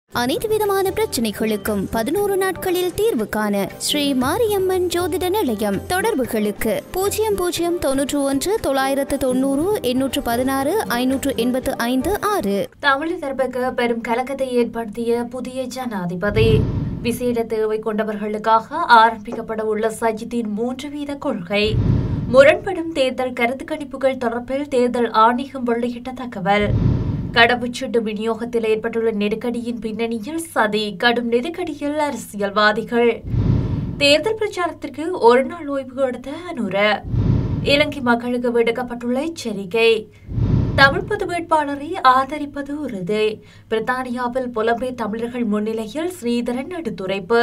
அனைத்து விதமான பிரச்சனைகளுக்கும் பதினோரு நாட்களில் தீர்வு காண ஸ்ரீ மாரியம்மன் ஜோதிட நிலையம் தொடர்புகளுக்கு பூஜ்ஜியம் பூஜ்ஜியம் தொன்னூற்று ஒன்று தொள்ளாயிரத்து தொண்ணூறு எண்ணூற்று பதினாறு ஐநூற்று எண்பத்து ஐந்து ஆறு தமிழ் தரப்புக்கு பெரும் கலக்கத்தை ஏற்படுத்திய புதிய ஜனாதிபதி விசேட தேவை கொண்டவர்களுக்காக ஆரம்பிக்கப்பட உள்ள சஜித்தின் மூன்று வீத கொள்கை முரண்படும் தேர்தல் கருத்து கணிப்புகள் தொடர்பில் தேர்தல் ஆணையம் வெளியிட்ட தகவல் கடவுச்சீட்டு விநியோகத்தில் ஏற்பட்டுள்ள நெருக்கடியின் பின்னணியில் சதி கடும் நெருக்கடியில் அரசியல்வாதிகள் தேர்தல் பிரச்சாரத்திற்கு ஒரு நாள் ஓய்வு எடுத்த அனுர இலங்கை மக்களுக்கு விடுக்கப்பட்டுள்ள எச்சரிக்கை தமிழ் பொது வேட்பாளரை ஆதரிப்பது உறுதி பிரித்தானியாவில் புலம்பெயர் தமிழர்கள் முன்னிலையில் ஸ்ரீதரன் எடுத்துரைப்பு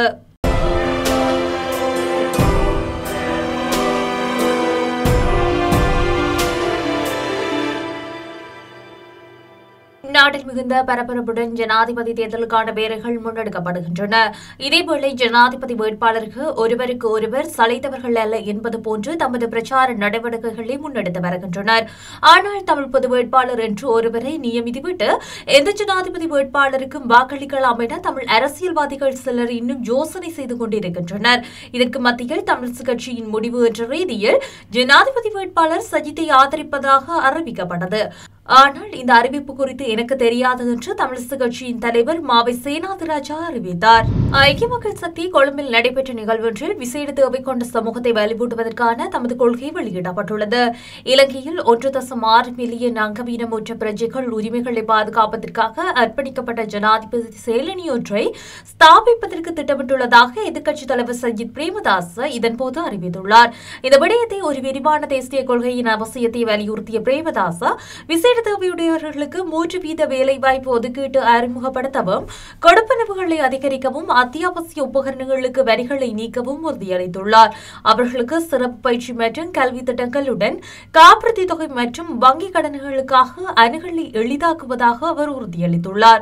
நாட்டில் மிகுந்த பரபரப்புடன் ஜனாதிபதி தேர்தலுக்கான வேலைகள் முன்னெடுக்கப்படுகின்றன இதேவேளை ஜனாதிபதி வேட்பாளருக்கு ஒருவருக்கு ஒருவர் சளைத்தவர்கள் அல்ல என்பது போன்று தமது பிரச்சார நடவடிக்கைகளை முன்னெடுத்து வருகின்றனர் ஆனால் தமிழ் பொது வேட்பாளர் என்று ஒருவரை நியமித்துவிட்டு எந்த ஜனாதிபதி வேட்பாளருக்கும் வாக்களிக்கலாம் என தமிழ் அரசியல்வாதிகள் சிலர் இன்னும் யோசனை செய்து கொண்டிருக்கின்றனர் இதற்கு மத்தியில் தமிழ் கட்சியின் முடிவு என்ற ரீதியில் ஜனாதிபதி வேட்பாளர் சஜித்தை ஆதரிப்பதாக அறிவிக்கப்பட்டது ஆனால் இந்த அறிவிப்பு குறித்து எனக்கு தெரியாது என்று தமிழிசை கட்சியின் தலைவர் மாவை சேனாதிராஜா அறிவித்தார் ஐக்கிய மக்கள் சக்தி கொழும்பில் நடைபெற்ற நிகழ்வொன்றில் விசேட தேவை கொண்ட சமூகத்தை வலுவூட்டுவதற்கான தமது கொள்கை வெளியிடப்பட்டுள்ளது இலங்கையில் ஒன்று தசம் ஆறு மில்லியன் அங்கவீனமுற்ற பிரஜைகள் உரிமைகளை பாதுகாப்பதற்காக அர்ப்பணிக்கப்பட்ட ஜனாதிபதி செயலணி ஒன்றை ஸ்தாபிப்பதற்கு திட்டமிட்டுள்ளதாக எதிர்க்கட்சித் தலைவர் சஜித் பிரேமதாஸ் இதன்போது அறிவித்துள்ளார் இந்த விடயத்தை ஒரு விரிவான தேசிய கொள்கையின் அவசியத்தை வலியுறுத்திய பிரேமதாஸ் விசேட தேவையுடையவர்களுக்கு மூன்று வீத வேலைவாய்ப்பு ஒதுக்கீட்டு அறிமுகப்படுத்தவும் கொடுப்பனவுகளை அதிகரிக்கவும் அத்தியாவசிய உபகரணங்களுக்கு வரிகளை நீக்கவும் உறுதியளித்துள்ளார் அவர்களுக்கு சிறப்பு பயிற்சி மற்றும் கல்வி திட்டங்களுடன் காப்புறுதி தொகை மற்றும் வங்கிக் கடன்களுக்காக அணுகலை எளிதாக்குவதாக அவர் உறுதியளித்துள்ளார்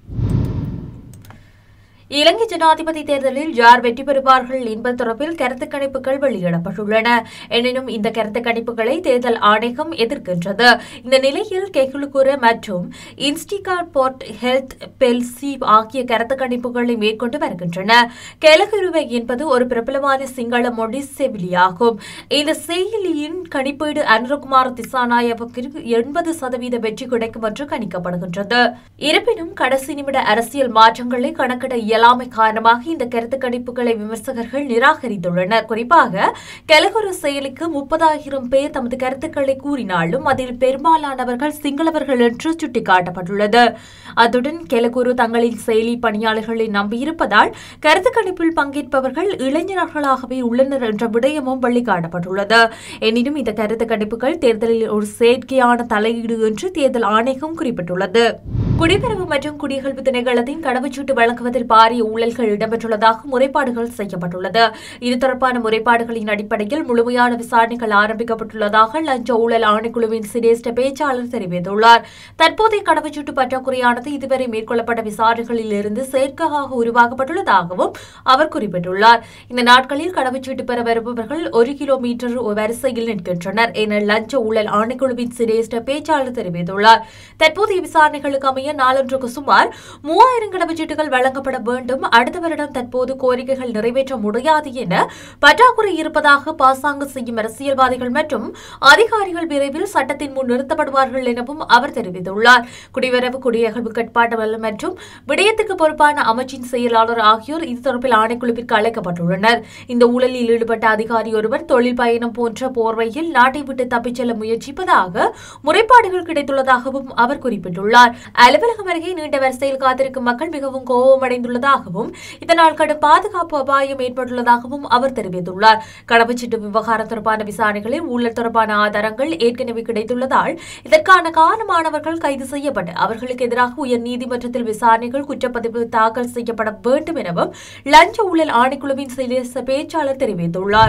இலங்கை ஜனாதிபதி தேர்தலில் யார் வெற்றி பெறுவார்கள் என்பது தொடர்பில் கருத்து கணிப்புகள் வெளியிடப்பட்டுள்ளன எனினும் இந்த கருத்து கணிப்புகளை தேர்தல் ஆணையம் எதிர்க்கின்றது இந்த நிலையில் கெகுலுகுர மற்றும் இன்ஸ்டிகாட் போர்ட் ஹெல்த் பெல்சி ஆகிய கருத்து கணிப்புகளை மேற்கொண்டு வருகின்றன கெலகுருவை என்பது ஒரு பிரபலமான சிங்கள மொழி செவிலியாகும் இந்த செயலியின் கணிப்பீடு அனுரகுமார் திசாநாயவுக்கு எண்பது சதவீத வெற்றி கிடைக்கும் என்று கணிக்கப்படுகின்றது இருப்பினும் கடைசி நிமிட அரசியல் மாற்றங்களை கணக்கிட இயலாமை காரணமாக இந்த கருத்து கணிப்புகளை விமர்சகர்கள் நிராகரித்துள்ளனர் குறிப்பாக கெலகுரு செயலிக்கு முப்பதாயிரம் பேர் தமது கருத்துக்களை கூறினாலும் அதில் பெரும்பாலானவர்கள் சிங்களவர்கள் என்று சுட்டிக்காட்டப்பட்டுள்ளது அத்துடன் கெலகுரு தங்களின் செயலி பணியாளர்களை நம்பியிருப்பதால் கருத்து கணிப்பில் பங்கேற்பவர்கள் இளைஞர்களாகவே உள்ளனர் என்ற விடயமும் வெளிக்காட்டப்பட்டுள்ளது எனினும் இந்த கருத்து கணிப்புகள் தேர்தலில் ஒரு செயற்கையான தலையீடு என்று தேர்தல் ஆணையம் குறிப்பிட்டுள்ளது குடிபெறவு மற்றும் குடியகழ்வு திணைக்களத்தின் கடவுச்சீட்டு வழங்குவதில் பாரிய ஊழல்கள் இடம்பெற்றுள்ளதாக முறைப்பாடுகள் செய்யப்பட்டுள்ளது இது தொடர்பான முறைப்பாடுகளின் அடிப்படையில் முழுமையான விசாரணைகள் ஆரம்பிக்கப்பட்டுள்ளதாக லஞ்ச ஊழல் ஆணைக்குழுவின் சிரேஷ்ட பேச்சாளர் தெரிவித்துள்ளார் தற்போதைய கடவுச்சீட்டு பற்றாக்குறையானது இதுவரை மேற்கொள்ளப்பட்ட விசாரணைகளில் இருந்து செயற்கையாக உருவாக்கப்பட்டுள்ளதாகவும் அவர் குறிப்பிட்டுள்ளார் இந்த நாட்களில் கடவுச்சீட்டு பெற வருபவர்கள் ஒரு கிலோமீட்டர் வரிசையில் நிற்கின்றனர் என லஞ்ச ஊழல் ஆணைக்குழுவின் சிரேஷ்ட பேச்சாளர் தெரிவித்துள்ளார் தற்போதைய விசாரணைகளுக்கு அமைய நாளொன்றுக்கு சுமார் மூவாயிரம் கடவுச்சீட்டுகள் வழங்கப்பட வேண்டும் அடுத்த வருடம் தற்போது கோரிக்கைகள் நிறைவேற்ற முடியாது என பற்றாக்குறை இருப்பதாக பாசாங்கு செய்யும் அரசியல்வாதிகள் மற்றும் அதிகாரிகள் விரைவில் சட்டத்தின் முன் நிறுத்தப்படுவார்கள் எனவும் அவர் தெரிவித்துள்ளார் குடிவரவு குடியகழ்வு கட்டுப்பாட்டு மற்றும் விடயத்துக்கு பொறுப்பான அமைச்சின் செயலாளர் ஆகியோர் இது தொடர்பில் ஆணைக்குழுவிற்கு அழைக்கப்பட்டுள்ளனர் இந்த ஊழலில் ஈடுபட்ட அதிகாரி ஒருவர் தொழில் பயணம் போன்ற போர்வையில் நாட்டை விட்டு தப்பிச் செல்ல முயற்சிப்பதாக முறைப்பாடுகள் கிடைத்துள்ளதாகவும் அவர் குறிப்பிட்டுள்ளார் அலுவலகம் அருகே நீண்ட வரிசையில் காத்திருக்கும் மக்கள் மிகவும் கோபமடைந்துள்ளதாகவும் இதனால் கடும் பாதுகாப்பு அபாயம் ஏற்பட்டுள்ளதாகவும் அவர் தெரிவித்துள்ளார் கடவுச்சீட்டு விவகாரம் தொடர்பான விசாரணைகளில் ஊழல் தொடர்பான ஆதாரங்கள் ஏற்கனவே கிடைத்துள்ளதால் இதற்கான காரணமானவர்கள் கைது செய்யப்பட்டு அவர்களுக்கு எதிராக உயர் நீதிமன்றத்தில் விசாரணைகள் குற்றப்பதிவு தாக்கல் செய்யப்பட வேண்டும் எனவும் லஞ்ச ஊழல் ஆணைக்குழுவின் சிரேஷ்ட பேச்சாளர் தெரிவித்துள்ளார்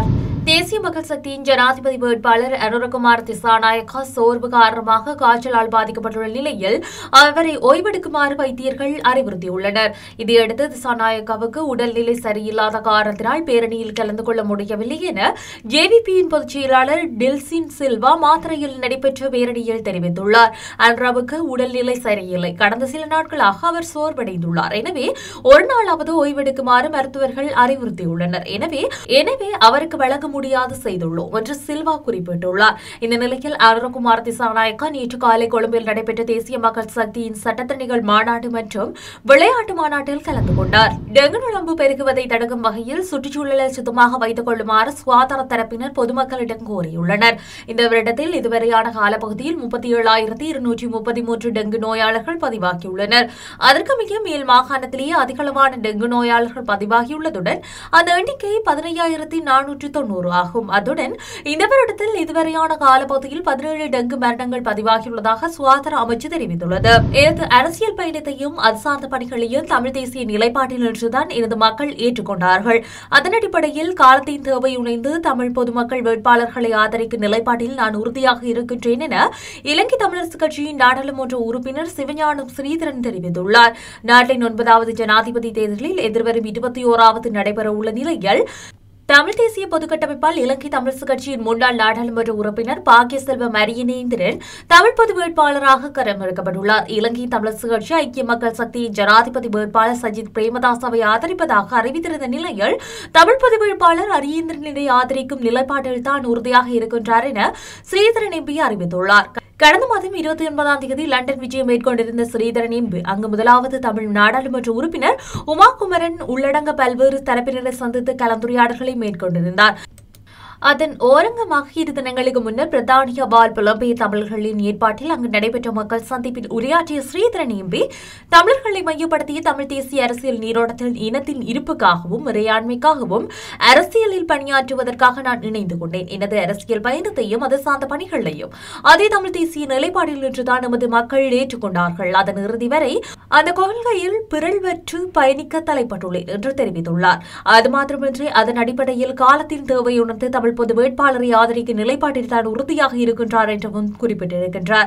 தேசிய மக்கள் சக்தியின் ஜனாதிபதி வேட்பாளர் அனுரகுமார் திசாநாயக்கா சோர்வு காரணமாக காய்ச்சலால் பாதிக்கப்பட்டுள்ள நிலையில் அவரை ஓய்வெடுக்குமாறு வைத்தியர்கள் அறிவுறுத்தியுள்ளனர் இதையடுத்து திசாநாயக்காவுக்கு உடல்நிலை சரியில்லாத காரணத்தினால் பேரணியில் கலந்து கொள்ள முடியவில்லை என ஜேவிபியின் பொதுச் செயலாளர் டில்சின் சில்வா மாத்திரையில் நடைபெற்ற பேரணியில் தெரிவித்துள்ளார் அன்ராவுக்கு உடல்நிலை சரியில்லை கடந்த சில நாட்களாக அவர் சோர்வடைந்துள்ளார் எனவே ஒரு நாளாவது ஓய்வெடுக்குமாறு மருத்துவர்கள் அறிவுறுத்தியுள்ளனர் எனவே எனவே அவருக்கு வழங்க முடியாது செய்துள்ளோம் என்று சில்வா குறிப்பிட்டுள்ளார் இந்த நிலையில் அருண்குமார் திசாநாயக்கா நேற்று காலை கொழும்பில் நடைபெற்ற தேசிய மக்கள் சக்தியின் சட்டத்தணிகள் மாநாடு மற்றும் விளையாட்டு மாநாட்டில் கலந்து கொண்டார் டெங்கு நுழம்பு பெருகுவதை தடுக்கும் வகையில் சுற்றுச்சூழலை சுத்தமாக வைத்துக் கொள்ளுமாறு சுகாதார தரப்பினர் பொதுமக்களிடம் கோரியுள்ளனர் இந்த வருடத்தில் இதுவரையான காலப்பகுதியில் முப்பத்தி ஏழாயிரத்தி இருநூற்றி முப்பத்தி மூன்று டெங்கு நோயாளர்கள் பதிவாகியுள்ளனர் அதற்கு மிக மேல் மாகாணத்திலேயே அதிகளவான டெங்கு நோயாளர்கள் பதிவாகியுள்ளதுடன் அந்த எண்ணிக்கை பதினையாயிரத்தி நானூற்றி தொண்ணூறு ஆகும் அதுடன் இந்த வருடத்தில் இதுவரையான காலப்பகுதியில் பதினேழு டெங்கு மரணங்கள் பதிவாகியுள்ளதாக சுகாதார அமைச்சு தெரிவித்துள்ளது எனது அரசியல் பயணத்தையும் அது சார்ந்த பணிகளையும் தமிழ் தேசிய நிலைப்பாட்டில் நின்றுதான் எனது மக்கள் ஏற்றுக்கொண்டார்கள் அதன் அடிப்படையில் காலத்தின் தேவை உணைந்து தமிழ் பொதுமக்கள் வேட்பாளர்களை ஆதரிக்கும் நிலைப்பாட்டில் நான் உறுதியாக இருக்கின்றேன் என இலங்கை தமிழரசு கட்சியின் நாடாளுமன்ற உறுப்பினர் சிவஞானம் ஸ்ரீதரன் தெரிவித்துள்ளார் நாட்டின் ஒன்பதாவது ஜனாதிபதி தேர்தலில் எதிர்வரும் இருபத்தி ஓராவது நடைபெறவுள்ள நிலையில் தமிழ் தேசிய பொதுக்கட்டமைப்பால் இலங்கை தமிழரசு கட்சியின் முன்னாள் நாடாளுமன்ற உறுப்பினர் பாக்கியசெல்வம் அரியநேந்திரன் தமிழ் பொது வேட்பாளராக களமிறக்கப்பட்டுள்ளார் இலங்கை தமிழரசு கட்சி ஐக்கிய மக்கள் சக்தியின் ஜனாதிபதி வேட்பாளர் சஜித் பிரேமதாசாவை ஆதரிப்பதாக அறிவித்திருந்த நிலையில் தமிழ் பொது வேட்பாளர் அரியேந்திரனை ஆதரிக்கும் நிலைப்பாட்டில் தான் உறுதியாக இருக்கின்றார் என ஸ்ரீதரன் எம்பி அறிவித்துள்ளார் கடந்த மாதம் இருபத்தி ஒன்பதாம் தேதி லண்டன் விஜயம் மேற்கொண்டிருந்த ஸ்ரீதரன் எம்பி அங்கு முதலாவது தமிழ் நாடாளுமன்ற உறுப்பினர் உமாகுமரன் உள்ளடங்க பல்வேறு தரப்பினரை சந்தித்து கலந்துரையாடல்களை மேற்கொண்டிருந்தார் அதன் ஓரங்கமாக இரு தினங்களுக்கு முன்னர் பிரதானிய பால் புலம்பெயர் தமிழர்களின் ஏற்பாட்டில் அங்கு நடைபெற்ற மக்கள் சந்திப்பில் உரையாற்றிய ஸ்ரீதரன் எம்பி தமிழர்களை மையப்படுத்திய தமிழ் தேசிய அரசியல் நீரோட்டத்தில் இனத்தின் இருப்புக்காகவும் இறையாண்மைக்காகவும் அரசியலில் பணியாற்றுவதற்காக நான் இணைந்து கொண்டேன் எனது அரசியல் பயணத்தையும் அது சார்ந்த பணிகளையும் அதே தமிழ் தேசிய நிலைப்பாடில் நின்றுதான் நமது மக்கள் ஏற்றுக்கொண்டார்கள் அதன் இறுதி வரை அந்த கொள்கையில் பிறழ்வற்று பயணிக்க தலைப்பட்டுள்ளேன் என்று தெரிவித்துள்ளார் அது மாத்திரமின்றி அதன் அடிப்படையில் காலத்தின் தேவை உணர்ந்து தமிழ் பொது வேட்பாளரை ஆதரிக்கும் நிலைப்பாட்டில் தான் உறுதியாக இருக்கின்றார் என்றும் குறிப்பிட்டிருக்கின்றார்